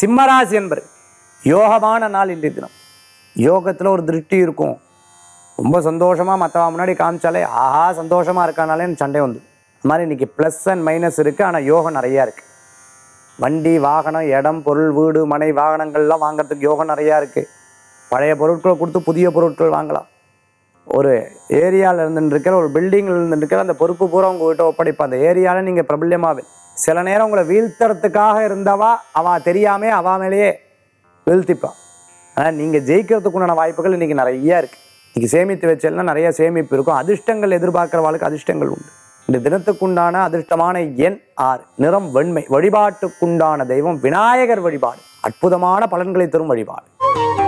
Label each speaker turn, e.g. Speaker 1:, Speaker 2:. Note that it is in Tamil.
Speaker 1: சிம்மராசி என்பர் யோகமான நாள் இன்றைய தினம் யோகத்தில் ஒரு திருஷ்டி இருக்கும் ரொம்ப சந்தோஷமாக மற்றவங்க முன்னாடி காமிச்சாலே ஆஹா சந்தோஷமாக இருக்கானாலே எனக்கு சண்டை வந்து இந்த மாதிரி இன்னைக்கு ப்ளஸ் அண்ட் மைனஸ் இருக்குது ஆனால் யோகம் நிறையா இருக்குது வண்டி வாகனம் இடம் பொருள் வீடு மனை வாகனங்கள்லாம் வாங்குறதுக்கு யோகம் நிறையா இருக்குது பழைய பொருட்களை கொடுத்து புதிய பொருட்கள் வாங்கலாம் ஒரு ஏரியாவில் இருந்துட்டு இருக்கிற ஒரு பில்டிங்கில் இருந்துட்டு இருக்கிற அந்த பொறுப்பு பூரா உங்ககிட்ட ஒப்படைப்பா அந்த ஏரியாவில் நீங்கள் பிரபல்யமாவே சில நேரம் உங்களை வீழ்த்துறதுக்காக இருந்தவா அவ தெரியாமே அவ மேலேயே வீழ்த்திப்பா ஆனால் நீங்கள் ஜெயிக்கிறதுக்கு உண்டான வாய்ப்புகள் இன்றைக்கி நிறைய இருக்குது இன்றைக்கி சேமித்து வச்சேன்னா நிறைய சேமிப்பு இருக்கும் அதிர்ஷ்டங்கள் எதிர்பார்க்குறவாளுக்கு அதிர்ஷ்டங்கள் உண்டு இந்த தினத்துக்குண்டான அதிர்ஷ்டமான எண் ஆறு நிறம் வெண்மை வழிபாட்டுக்குண்டான தெய்வம் விநாயகர் வழிபாடு அற்புதமான பலன்களை தரும் வழிபாடு